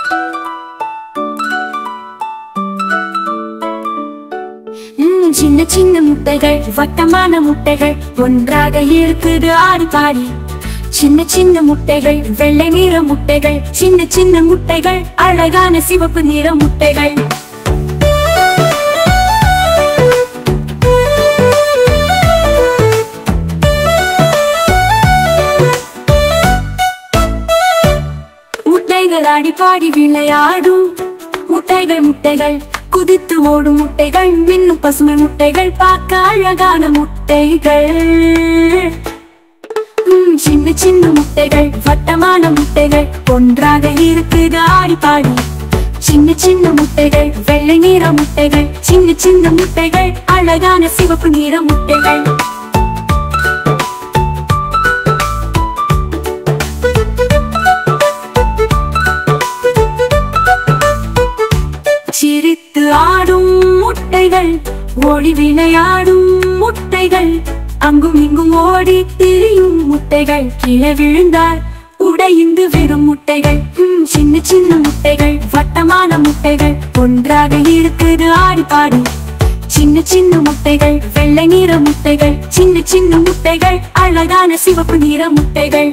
ம், சின்ன சின்ன முட்டைகள் வட்டமான முட்டைகள் ஒன்றாக இருக்குது ஆடி பாடி சின்ன சின்ன முட்டைகள் வெள்ளை நிற முட்டைகள் சின்ன சின்ன முட்டைகள் அழகான சிவப்பு நிற முட்டைகள் முட்டைகள் ஆடி பாடி விளையாடும் முட்டைகள் முட்டைகள் குதித்து ஓடும் முட்டைகள் மின்னும் பசுமை முட்டைகள் பார்க்க அழகான முட்டைகள் ம், சின்ன சின்ன முட்டைகள் வட்டமான முட்டைகள் ஒன்றாக இருக்குது ஆடி பாடி சின்ன சின்ன முட்டைகள் வெள்ளை நிற முட்டைகள் சின்ன சின்ன முட்டைகள் அழகான சிவப்பு நிற முட்டைகள் சிரித்து ஆடும் முட்டைகள் ஓடி விளையாடும் முட்டைகள் அங்கும் இங்கும் ஓடி திரியும் முட்டைகள் கீழே விழுந்தால் உடைந்து விடும் முட்டைகள் ம், சின்ன சின்ன முட்டைகள் வட்டமான முட்டைகள் ஒன்றாக இருக்குது ஆடி பாடி சின்ன சின்ன முட்டைகள் வெள்ளை நிற முட்டைகள் சின்ன சின்ன முட்டைகள் அழகான சிவப்பு நிற முட்டைகள்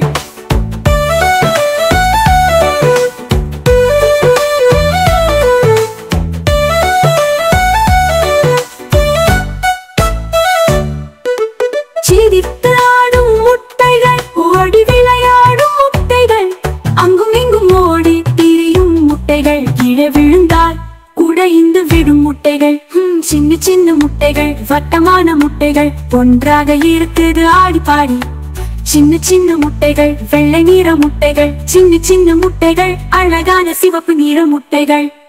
சிரித்து ஆடும் முட்டைகள் ஓடி விளையாடும் முட்டைகள் அங்கும் இங்கும் ஓடி திரியும் முட்டைகள் கீழே விழுந்தால் உடைந்து விடும் முட்டைகள் ஹம், சின்ன சின்ன முட்டைகள் வட்டமான முட்டைகள் ஒன்றாக இருக்குது ஆடி பாடி சின்ன சின்ன முட்டைகள் வெள்ளை நிற முட்டைகள் சின்ன சின்ன முட்டைகள் அழகான சிவப்பு நிற முட்டைகள்